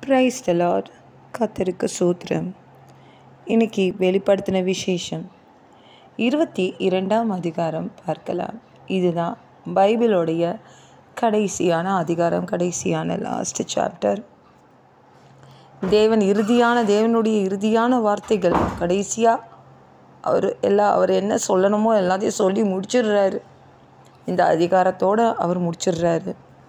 praise the Lord கத்தருக்கு சூத்திரம் இன்னைக்கு வெளிப்படுத்தின விசேஷம் இருபத்தி இரண்டாம் அதிகாரம் பார்க்கலாம் இதுதான் பைபிளோடைய கடைசியான அதிகாரம் கடைசியான லாஸ்ட் சாப்டர் தேவன் இறுதியான தேவனுடைய இறுதியான வார்த்தைகள் கடைசியாக அவர் எல்லா அவர் என்ன சொல்லணுமோ எல்லாத்தையும் சொல்லி முடிச்சிடுறாரு இந்த அதிகாரத்தோடு அவர் முடிச்சிடுறாரு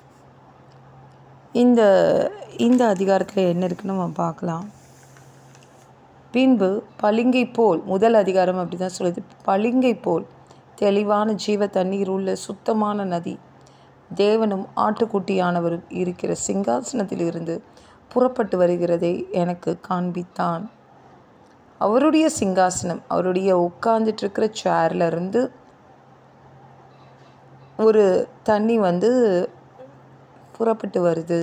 இந்த இந்த அதிகாரத்தில் என்ன இருக்குன்னு நம்ம பார்க்கலாம் பின்பு பளிங்கை போல் முதல் அதிகாரம் அப்படி தான் சொல்லுது பளிங்கை போல் தெளிவான ஜீவ தண்ணீர் உள்ள சுத்தமான நதி தேவனும் ஆட்டுக்குட்டியானவரும் இருக்கிற சிங்காசனத்தில் இருந்து புறப்பட்டு வருகிறதை எனக்கு காண்பித்தான் அவருடைய சிங்காசனம் அவருடைய உட்கார்ந்துட்டு இருக்கிற சேர்ல இருந்து ஒரு தண்ணி வந்து புறப்பட்டு வருது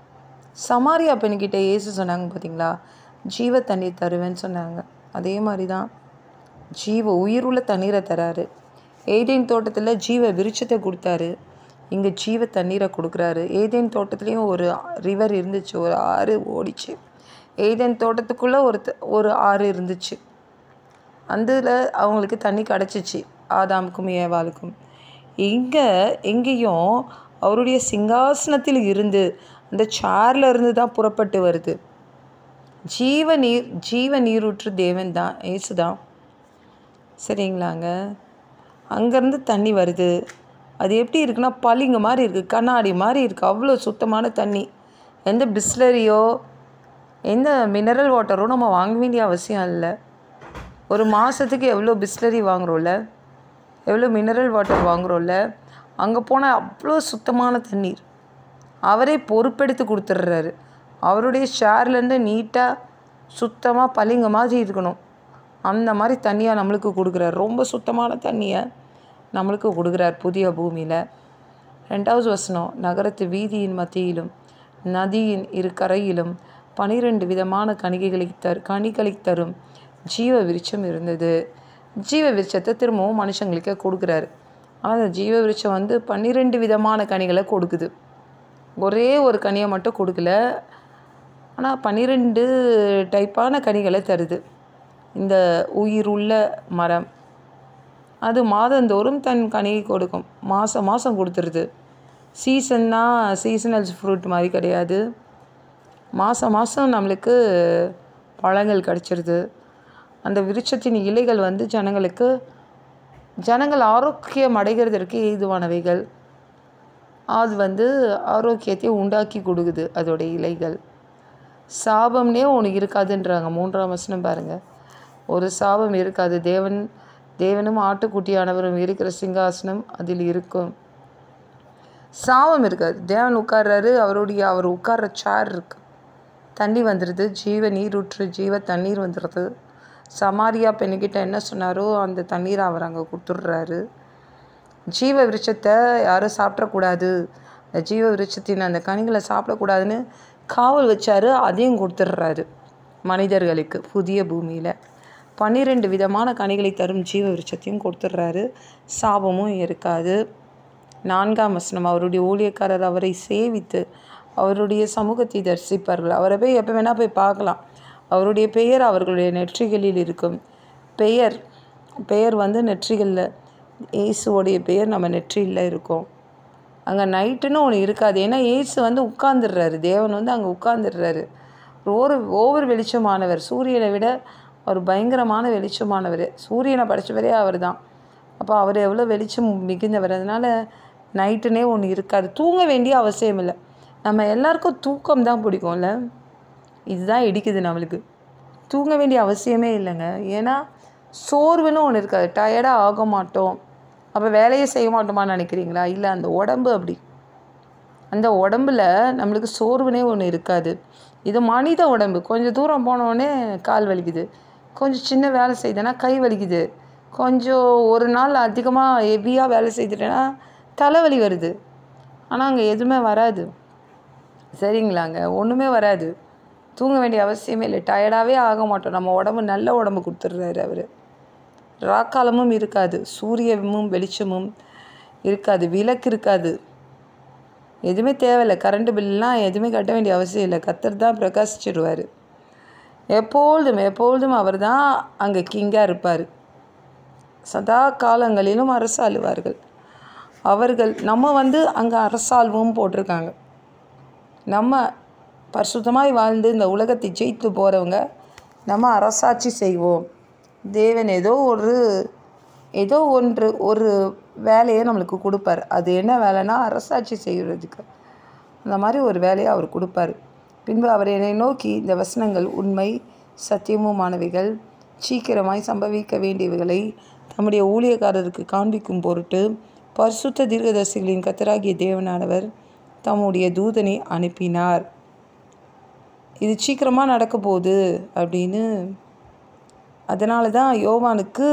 சமாரியா பெண்கிட்ட ஏசு சொன்னாங்க பார்த்தீங்களா ஜீவ தண்ணீர் தருவேன்னு சொன்னாங்க அதே மாதிரி தான் ஜீவ உயிருள்ள தண்ணீரை தராரு ஏதேன் தோட்டத்தில் ஜீவ விருட்சத்தை கொடுத்தாரு இங்கே ஜீவ தண்ணீரை கொடுக்குறாரு ஏதேன் தோட்டத்துலேயும் ஒரு ரிவர் இருந்துச்சு ஒரு ஆறு ஓடிச்சு ஏதேன் தோட்டத்துக்குள்ளே ஒரு த- ஒரு ஆறு இருந்துச்சு அதில் அவங்களுக்கு தண்ணி கிடச்சிச்சு ஆதாமுக்கும் ஏவாளுக்கும் இங்கே எங்கேயும் அவருடைய சிங்காசனத்தில் இருந்து அந்த சேர்ல இருந்து தான் புறப்பட்டு வருது ஜீவ நீர் ஜீவ நீரூற்று தேவன் தான் ஏசு தான் சரிங்களாங்க அங்கேருந்து தண்ணி வருது அது எப்படி இருக்குன்னா பளிங்கு மாதிரி இருக்குது கண்ணாடி மாதிரி இருக்குது அவ்வளோ சுத்தமான தண்ணி எந்த பிஸ்லரியோ எந்த மினரல் வாட்டரோ நம்ம வாங்க வேண்டிய அவசியம் இல்லை ஒரு மாதத்துக்கு எவ்வளோ பிஸ்லரி வாங்குறோம்ல எவ்வளோ மினரல் வாட்டர் வாங்குறோம்ல அங்கே போனால் அவ்வளோ சுத்தமான தண்ணீர் அவரே பொறுப்பெடுத்து கொடுத்துட்றாரு அவருடைய ஷேர்லேருந்து நீட்டாக சுத்தமாக பளிங்கு மாதிரி இருக்கணும் அந்த மாதிரி தண்ணியாக நம்மளுக்கு கொடுக்குறாரு ரொம்ப சுத்தமான தண்ணியை நம்மளுக்கு கொடுக்குறார் புதிய பூமியில் ரெண்டாவது வசனம் நகரத்து வீதியின் மத்தியிலும் நதியின் இரு கரையிலும் பனிரெண்டு விதமான கணிகைகளை தரு கனிகளை தரும் ஜீவ விருட்சம் இருந்தது ஜீவ விருட்சத்தை திரும்பவும் மனுஷங்களுக்கு கொடுக்குறாரு ஆனால் அந்த ஜீவ விருட்சம் வந்து பன்னிரெண்டு விதமான கனிகளை கொடுக்குது ஒரே ஒரு கனியை மட்டும் கொடுக்கல ஆனால் பன்னிரெண்டு டைப்பான கனிகளை தருது இந்த உயிருள்ள மரம் அது மாதந்தோறும் தன் கனியை கொடுக்கும் மாதம் மாதம் கொடுத்துருது சீசன்னா சீசனல் ஃப்ரூட் மாதிரி கிடையாது மாதம் மாதம் நம்மளுக்கு பழங்கள் கிடச்சிருது அந்த விருட்சத்தின் இலைகள் வந்து ஜனங்களுக்கு ஜனங்கள் ஆரோக்கியம் அடைகிறதற்கு ஏதுவானவைகள் அது வந்து ஆரோக்கியத்தை உண்டாக்கி கொடுக்குது அதோடைய இலைகள் சாபம்னே ஒன்று இருக்காதுன்றாங்க மூன்றாம் வசனம் பாருங்கள் ஒரு சாபம் இருக்காது தேவன் தேவனும் ஆட்டுக்குட்டியானவரும் இருக்கிற சிங்காசனம் அதில் இருக்கும் சாபம் இருக்காது தேவன் உட்கார்றாரு அவருடைய அவர் உட்கார்ற சேர் இருக்கு தண்ணி வந்துடுது ஜீவ நீரூற்று ஜீவ தண்ணீர் வந்துடுது சமாரியா பெண்ணுக்கிட்ட என்ன சொன்னாரோ அந்த தண்ணீரை அவர் அங்கே கொடுத்துட்றாரு ஜீவ விருட்சத்தை யாரும் சாப்பிடக்கூடாது அந்த ஜீவ விருட்சத்தின் அந்த கனிகளை சாப்பிடக்கூடாதுன்னு காவல் வச்சாரு அதையும் கொடுத்துட்றாரு மனிதர்களுக்கு புதிய பூமியில் பன்னிரெண்டு விதமான கனிகளை தரும் ஜீவ விருட்சத்தையும் கொடுத்துட்றாரு சாபமும் இருக்காது நான்காம் வசனம் அவருடைய ஊழியக்காரர் அவரை சேவித்து அவருடைய சமூகத்தை தரிசிப்பார்கள் அவரை போய் எப்போ வேணால் போய் பார்க்கலாம் அவருடைய பெயர் அவர்களுடைய நெற்றிகளில் இருக்கும் பெயர் பெயர் வந்து நெற்றிகளில் இயேசுவோடைய பெயர் நம்ம நெற்றியில் இருக்கும் அங்கே நைட்டுன்னு ஒன்று இருக்காது ஏன்னா இயேசு வந்து உட்கார்ந்துடுறாரு தேவன் வந்து அங்கே உட்கார்ந்துடுறாரு ஒரு ஓவர் வெளிச்சமானவர் சூரியனை விட அவர் பயங்கரமான வெளிச்சமானவர் சூரியனை படைச்சவரே அவர் தான் அப்போ அவர் எவ்வளோ வெளிச்சம் மிகுந்தவர் அதனால் நைட்டுனே ஒன்று இருக்காது தூங்க வேண்டிய அவசியம் இல்லை நம்ம எல்லாருக்கும் தூக்கம் தான் பிடிக்கும்ல இதுதான் இடிக்குது நம்மளுக்கு தூங்க வேண்டிய அவசியமே இல்லைங்க ஏன்னா சோர்வுன்னு ஒன்று இருக்காது டயர்டாக ஆக மாட்டோம் அப்போ வேலையை செய்ய மாட்டோமான்னு நினைக்கிறீங்களா இல்லை அந்த உடம்பு அப்படி அந்த உடம்புல நம்மளுக்கு சோர்வுனே ஒன்று இருக்காது இது மனித உடம்பு கொஞ்சம் தூரம் போனோடனே கால் வலிக்குது கொஞ்சம் சின்ன வேலை செய்தேன்னா கை வலிக்குது கொஞ்சம் ஒரு நாள் அதிகமாக ஹெவியாக வேலை செய்துட்டேன்னா தலைவலி வருது ஆனால் அங்கே எதுவுமே வராது சரிங்களாங்க ஒன்றுமே வராது தூங்க வேண்டிய அவசியமே இல்லை டயர்டாகவே ஆக மாட்டோம் நம்ம உடம்பு நல்ல உடம்பு கொடுத்துட்றாரு அவர் ராக்காலமும் இருக்காது சூரியமும் வெளிச்சமும் இருக்காது விளக்கு இருக்காது எதுவுமே தேவையில்லை கரண்ட் பில்லாம் எதுவுமே கட்ட வேண்டிய அவசியம் இல்லை கத்தர் தான் பிரகாசிச்சிடுவார் எப்பொழுதும் எப்பொழுதும் அவர் தான் அங்கே கிங்காக இருப்பார் சதா காலங்களிலும் அரசாளுவார்கள் அவர்கள் நம்ம வந்து அங்கே அரசாள்வும் போட்டிருக்காங்க நம்ம பரிசுத்தமாய் வாழ்ந்து இந்த உலகத்தை ஜெயித்து போகிறவங்க நம்ம அரசாட்சி செய்வோம் தேவன் ஏதோ ஒரு ஏதோ ஒன்று ஒரு வேலையை நம்மளுக்கு கொடுப்பார் அது என்ன வேலைன்னா அரசாட்சி செய்கிறதுக்கு அந்த மாதிரி ஒரு வேலையை அவர் கொடுப்பார் பின்பு அவர் என்னை நோக்கி இந்த வசனங்கள் உண்மை சத்தியமுமானவைகள் சீக்கிரமாய் சம்பவிக்க வேண்டியவைகளை தம்முடைய ஊழியக்காரருக்கு காண்பிக்கும் பொருட்டு பரிசுத்த தீர்க்கதரிசிகளின் கத்தராகிய தேவனானவர் தம்முடைய தூதனை அனுப்பினார் இது சீக்கிரமாக நடக்க போகுது அப்படின்னு அதனால தான் யோவானுக்கு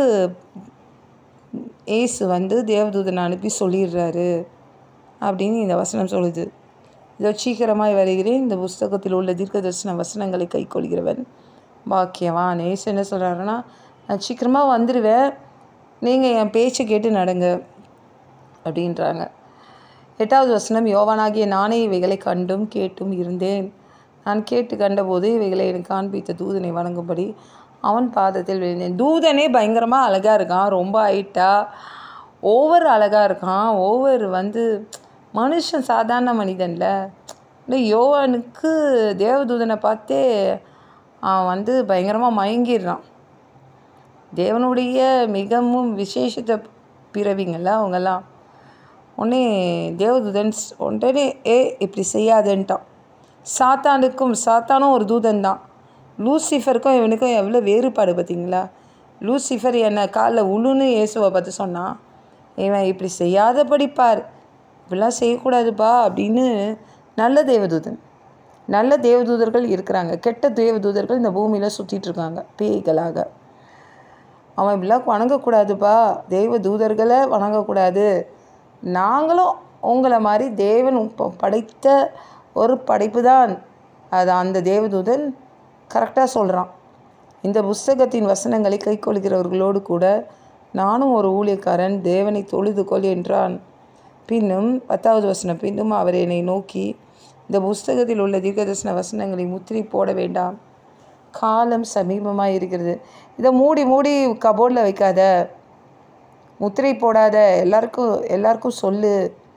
ஏசு வந்து தேவதூதனை அனுப்பி சொல்லிடுறாரு அப்படின்னு இந்த வசனம் சொல்லுது இதோ சீக்கிரமாய் வருகிறேன் இந்த புஸ்தகத்தில் உள்ள தீர்க்கதரிசன வசனங்களை கைக்கொள்கிறவன் பாக்கியவான் ஏசு என்ன சொல்கிறாருன்னா நான் சீக்கிரமாக வந்துடுவேன் நீங்கள் என் பேச்சை கேட்டு நடங்க அப்படின்றாங்க எட்டாவது வசனம் யோவானாகிய நானே இவைகளை கண்டும் கேட்டும் இருந்தேன் நான் கேட்டு கண்டபோது இவைகளை எனக்கு காண்பித்த தூதனை வணங்கும்படி அவன் பாதத்தில் விழுந்தேன் தூதனே பயங்கரமாக அழகாக இருக்கான் ரொம்ப ஹைட்டாக ஓவர் அழகாக இருக்கான் ஓவர் வந்து மனுஷன் சாதாரண மனிதன்ல இந்த யோவானுக்கு தேவதூதனை பார்த்தே அவன் வந்து பயங்கரமாக மயங்கிடுறான் தேவனுடைய மிகவும் விசேஷத்தை பிறவிங்கள்ல அவங்கெல்லாம் உடனே தேவதூதன் ஸ் உடனே ஏ இப்படி செய்யாதுன்ட்டான் சாத்தானுக்கும் சாத்தானும் ஒரு தூதன் தான் லூசிஃபருக்கும் இவனுக்கும் எவ்வளோ வேறுபாடு பார்த்தீங்களா லூசிஃபர் என்னை காலில் உளுன்னு இயேசுவை பார்த்து சொன்னான் இவன் இப்படி செய்யாத படிப்பார் இப்படிலாம் செய்யக்கூடாதுப்பா அப்படின்னு நல்ல தேவதூதன் நல்ல தேவதூதர்கள் இருக்கிறாங்க கெட்ட தேவதூதர்கள் இந்த பூமியில் சுற்றிட்டு இருக்காங்க பேய்களாக அவன் இப்படிலாம் வணங்கக்கூடாதுப்பா தெய்வ தூதர்களை வணங்கக்கூடாது நாங்களும் உங்களை மாதிரி தேவன் ப- படைத்த ஒரு படைப்பு தான் அது அந்த தேவதூதன் கரெக்டாக சொல்கிறான் இந்த புஸ்தகத்தின் வசனங்களை கைக்கொள்கிறவர்களோடு கூட நானும் ஒரு ஊழியக்காரன் தேவனை தொழுது கொள் என்றான் பின்னும் பத்தாவது வசனம் பின்னும் அவர் என்னை நோக்கி இந்த புஸ்தகத்தில் உள்ள தீர்க்கதரிசன வசனங்களை முத்திரை போட வேண்டாம் காலம் சமீபமாக இருக்கிறது இதை மூடி மூடி கபோர்டில் வைக்காத முத்திரை போடாத எல்லாருக்கும் எல்லாருக்கும் சொல்லு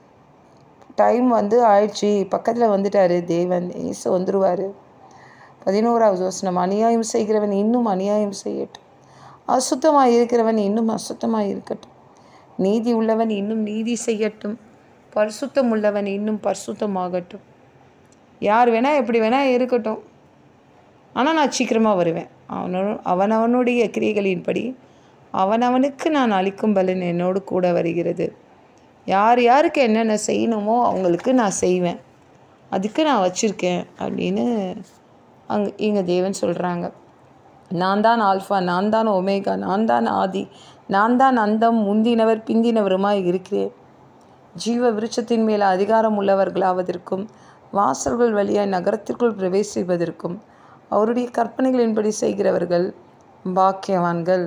டைம் வந்து ஆயிடுச்சு பக்கத்தில் வந்துட்டாரு தேவன் இயேசு வந்துடுவார் பதினோராவது வசனம் அநியாயம் செய்கிறவன் இன்னும் அநியாயம் செய்யட்டும் அசுத்தமாக இருக்கிறவன் இன்னும் அசுத்தமாக இருக்கட்டும் நீதி உள்ளவன் இன்னும் நீதி செய்யட்டும் பரிசுத்தம் உள்ளவன் இன்னும் பரிசுத்தமாகட்டும் யார் வேணால் எப்படி வேணால் இருக்கட்டும் ஆனால் நான் சீக்கிரமாக வருவேன் அவனோ அவனவனுடைய கிரியைகளின்படி அவனவனுக்கு நான் அளிக்கும் பலன் என்னோடு கூட வருகிறது யார் யாருக்கு என்னென்ன செய்யணுமோ அவங்களுக்கு நான் செய்வேன் அதுக்கு நான் வச்சுருக்கேன் அப்படின்னு அங்கே இங்கே தேவன் சொல்கிறாங்க நான் தான் ஆல்ஃபா நான் தான் ஒமேகா நான் தான் ஆதி நான் தான் அந்தம் முந்தினவர் பிந்தினவருமாய் இருக்கிறேன் ஜீவ விருட்சத்தின் மேல் அதிகாரம் உள்ளவர்களாவதற்கும் வாசல்கள் வழியாய் நகரத்திற்குள் பிரவேசிப்பதற்கும் அவருடைய கற்பனைகளின்படி செய்கிறவர்கள் பாக்கியவான்கள்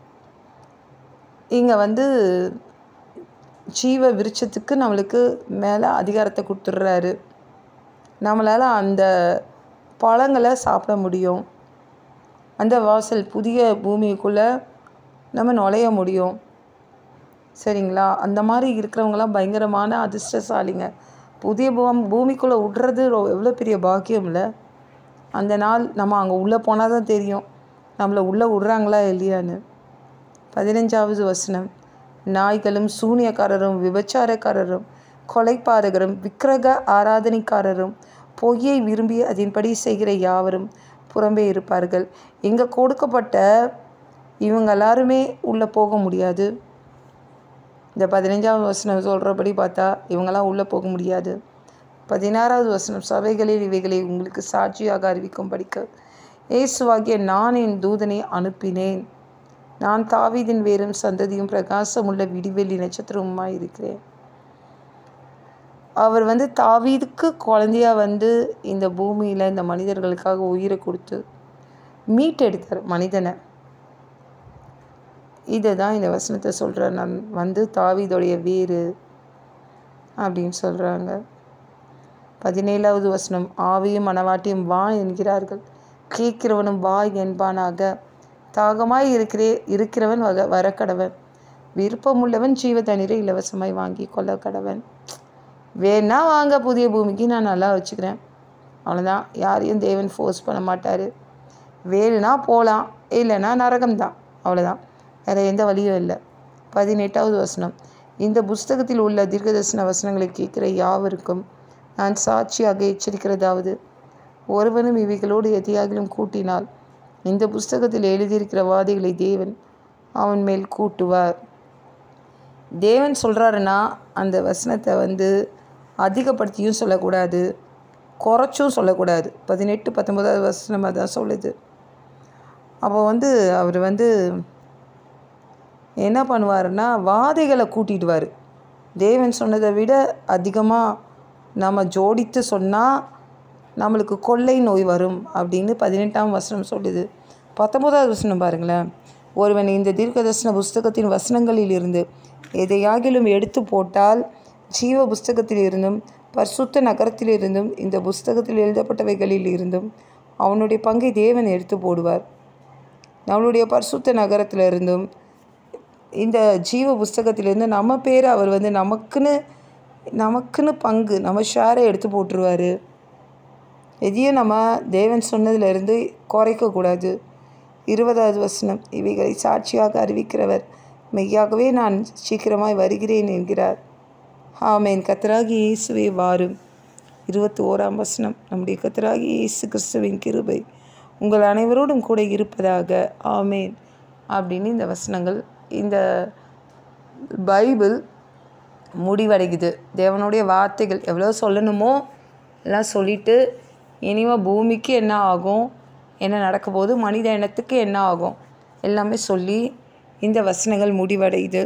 இங்கே வந்து ஜீவ விருட்சத்துக்கு நம்மளுக்கு மேலே அதிகாரத்தை கொடுத்துட்றாரு நம்மளால் அந்த பழங்களை சாப்பிட முடியும் அந்த வாசல் புதிய பூமிக்குள்ளே நம்ம நுழைய முடியும் சரிங்களா அந்த மாதிரி இருக்கிறவங்களாம் பயங்கரமான அதிர்ஷ்டசாலிங்க புதிய பூம் பூமிக்குள்ளே விட்றது ரொ- எவ்வளோ பெரிய பாக்கியம் இல்லை அந்த நாள் நம்ம அங்கே உள்ளே போனால் தான் தெரியும் நம்மளை உள்ளே விட்றாங்களா இல்லையான்னு பதினஞ்சாவது வசனம் நாய்களும் சூனியக்காரரும் விபச்சாரக்காரரும் கொலைபாதகரும் விக்கிரக ஆராதனைக்காரரும் பொய்யை விரும்பி அதன்படி செய்கிற யாவரும் புறம்பே இருப்பார்கள் இங்கே கொடுக்கப்பட்ட இவங்க எல்லாருமே உள்ளே போக முடியாது இந்த பதினஞ்சாவது வசனம் சொல்கிறபடி பார்த்தா இவங்கெல்லாம் உள்ளே போக முடியாது பதினாறாவது வசனம் சபைகளில் இவைகளை உங்களுக்கு சாட்சியாக அறிவிக்கும் படிக்க இயேசுவாகிய நான் என் தூதனை அனுப்பினேன் நான் தாவீதின் வேரும் சந்ததியும் பிரகாசமுள்ள விடிவெள்ளி நட்சத்திரமுமாய் இருக்கிறேன் அவர் வந்து தாவீதுக்கு குழந்தையா வந்து இந்த பூமியில் இந்த மனிதர்களுக்காக உயிரை கொடுத்து மீட்டெடுத்தார் மனிதனை இதை தான் இந்த வசனத்தை சொல்கிறார் நான் வந்து தாவீதோடைய வேறு அப்படின்னு சொல்கிறாங்க பதினேழாவது வசனம் ஆவியும் மனவாட்டியும் வா என்கிறார்கள் கேட்கிறவனும் வா என்பானாக தாகமாய் இருக்கிறே இருக்கிறவன் வக வரக்கடவன் விருப்பமுள்ளவன் ஜீவ தண்ணீரை இலவசமாய் வாங்கி கொள்ள கடவன் வேணா வாங்க புதிய பூமிக்கு நான் நல்லா வச்சுக்கிறேன் அவ்வளோதான் யாரையும் தேவன் ஃபோர்ஸ் பண்ண மாட்டார் வேணும்னா போகலாம் இல்லைன்னா நரகம்தான் அவ்வளோதான் வேறு எந்த வழியும் இல்லை பதினெட்டாவது வசனம் இந்த புஸ்தகத்தில் உள்ள தீர்க்கதர்சன வசனங்களை கேட்கிற யாவருக்கும் நான் சாட்சியாக எச்சரிக்கிறதாவது ஒருவனும் இவைகளோடு எதையாகிலும் கூட்டினால் இந்த புஸ்தகத்தில் எழுதியிருக்கிற வாதிகளை தேவன் அவன் மேல் கூட்டுவார் தேவன் சொல்கிறாருன்னா அந்த வசனத்தை வந்து அதிகப்படுத்தியும் சொல்லக்கூடாது குறைச்சும் சொல்லக்கூடாது பதினெட்டு பத்தொன்பதாவது வசனமாக தான் சொல்லுது அப்போ வந்து அவர் வந்து என்ன பண்ணுவாருன்னா வாதைகளை கூட்டிடுவார் தேவன் சொன்னதை விட அதிகமாக நம்ம ஜோடித்து சொன்னால் நம்மளுக்கு கொள்ளை நோய் வரும் அப்படின்னு பதினெட்டாம் வசனம் சொல்லுது பத்தொம்போதாவது வசனம் பாருங்களேன் ஒருவன் இந்த தீர்க்கதர்சன புஸ்தகத்தின் வசனங்களில் இருந்து எதையாகிலும் எடுத்து போட்டால் ஜீவ புஸ்தகத்தில் இருந்தும் பரிசுத்த நகரத்தில் இருந்தும் இந்த புஸ்தகத்தில் எழுதப்பட்டவைகளில் இருந்தும் அவனுடைய பங்கை தேவன் எடுத்து போடுவார் நம்மளுடைய பரிசுத்த நகரத்தில் இருந்தும் இந்த ஜீவ புஸ்தகத்திலேருந்து நம்ம பேரை அவர் வந்து நமக்குன்னு நமக்குன்னு பங்கு நம்ம ஷேரை எடுத்து போட்டுருவார் எதையும் நம்ம தேவன் சொன்னதிலிருந்து குறைக்கக்கூடாது இருபதாவது வசனம் இவைகளை சாட்சியாக அறிவிக்கிறவர் மெய்யாகவே நான் சீக்கிரமாய் வருகிறேன் என்கிறார் ஆமேன் கத்தராகி இயேசுவே வாரும் இருபத்தி ஓராம் வசனம் நம்முடைய கத்தராகி இயேசு கிறிஸ்துவின் கிருபை உங்கள் அனைவரோடும் கூட இருப்பதாக ஆமேன் அப்படின்னு இந்த வசனங்கள் இந்த பைபிள் முடிவடைக்குது தேவனுடைய வார்த்தைகள் எவ்வளோ சொல்லணுமோ எல்லாம் சொல்லிட்டு இனிமே பூமிக்கு என்ன ஆகும் என்ன நடக்க போகுது மனித இனத்துக்கு என்ன ஆகும் எல்லாமே சொல்லி இந்த வசனங்கள் முடிவடையுது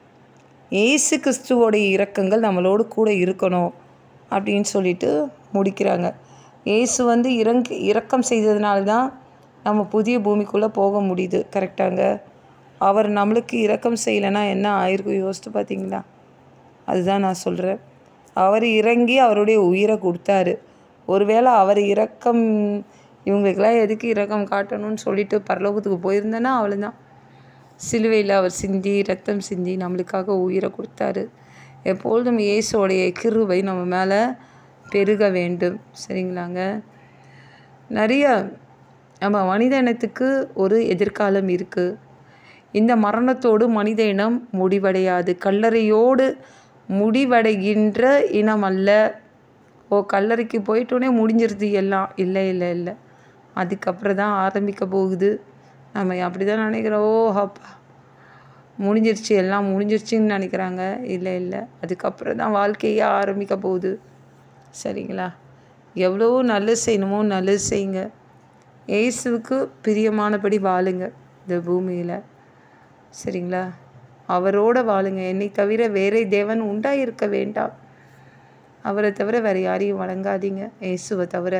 ஏசு கிறிஸ்துவோடைய இரக்கங்கள் நம்மளோடு கூட இருக்கணும் அப்படின்னு சொல்லிட்டு முடிக்கிறாங்க ஏசு வந்து இறங் இரக்கம் செய்ததுனால தான் நம்ம புதிய பூமிக்குள்ளே போக முடியுது கரெக்டாங்க அவர் நம்மளுக்கு இரக்கம் செய்யலைன்னா என்ன ஆயிருக்கும் யோசித்து பார்த்தீங்களா அதுதான் நான் சொல்கிறேன் அவர் இறங்கி அவருடைய உயிரை கொடுத்தாரு ஒருவேளை அவர் இரக்கம் இவங்களுக்கெல்லாம் எதுக்கு இரக்கம் காட்டணும்னு சொல்லிட்டு பரலோகத்துக்கு போயிருந்தேன்னா அவ்வளோதான் சிலுவையில் அவர் சிந்தி ரத்தம் சிந்தி நம்மளுக்காக உயிரை கொடுத்தாரு எப்பொழுதும் இயேசுவோடைய கிருவை நம்ம மேலே பெருக வேண்டும் சரிங்களாங்க நிறைய நம்ம மனித இனத்துக்கு ஒரு எதிர்காலம் இருக்குது இந்த மரணத்தோடு மனித இனம் முடிவடையாது கல்லறையோடு முடிவடைகின்ற இனம் அல்ல ஓ கல்லறைக்கு போயிட்டோன்னே முடிஞ்சிருது எல்லாம் இல்லை இல்லை இல்லை அதுக்கப்புறம் தான் ஆரம்பிக்க போகுது நம்ம அப்படி தான் நினைக்கிறோம் ஓ அப்பா முடிஞ்சிருச்சு எல்லாம் முடிஞ்சிருச்சுன்னு நினைக்கிறாங்க இல்லை இல்லை அதுக்கப்புறம் தான் வாழ்க்கையே ஆரம்பிக்க போகுது சரிங்களா எவ்வளோ நல்லது செய்யணுமோ நல்லது செய்யுங்க இயேசுவுக்கு பிரியமானபடி வாழுங்க இந்த பூமியில் சரிங்களா அவரோட வாழுங்க என்னை தவிர வேறே தேவன் உண்டாயிருக்க வேண்டாம் அவரை தவிர வேறு யாரையும் வணங்காதீங்க இயேசுவை தவிர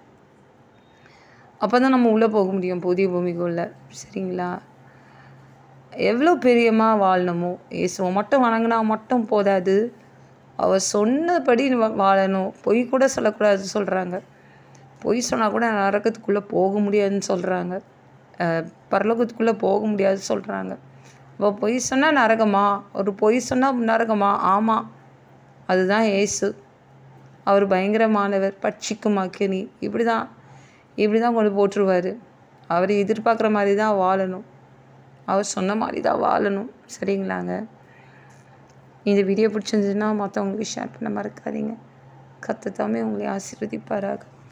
அப்போ தான் நம்ம உள்ளே போக முடியும் புதிய பூமிக்குள்ளே சரிங்களா எவ்வளோ பிரியமாக வாழணுமோ இயேசுவை மட்டும் வணங்கினா மட்டும் போதாது அவர் சொன்னபடி வா- வாழணும் பொய் கூட சொல்லக்கூடாது சொல்கிறாங்க பொய் சொன்னால் கூட நரகத்துக்குள்ளே போக முடியாதுன்னு சொல்கிறாங்க பரலோகத்துக்குள்ளே போக முடியாது சொல்கிறாங்க அப்போ பொய் சொன்னால் நரகமா ஒரு பொய் சொன்னால் நரகமா ஆமாம் அதுதான் இயேசு அவர் பயங்கரமானவர் பட்சிக்கும் அக்கினி இப்படி தான் இப்படி தான் கொண்டு போட்டுருவார் அவர் எதிர்பார்க்குற மாதிரி தான் வாழணும் அவர் சொன்ன மாதிரி தான் வாழணும் சரிங்களாங்க இந்த வீடியோ பிடிச்சிருந்துச்சுன்னா மற்றவங்களுக்கு ஷேர் பண்ண மறக்காதீங்க கத்த தாமே உங்களை ஆசீர்வதிப்பாராக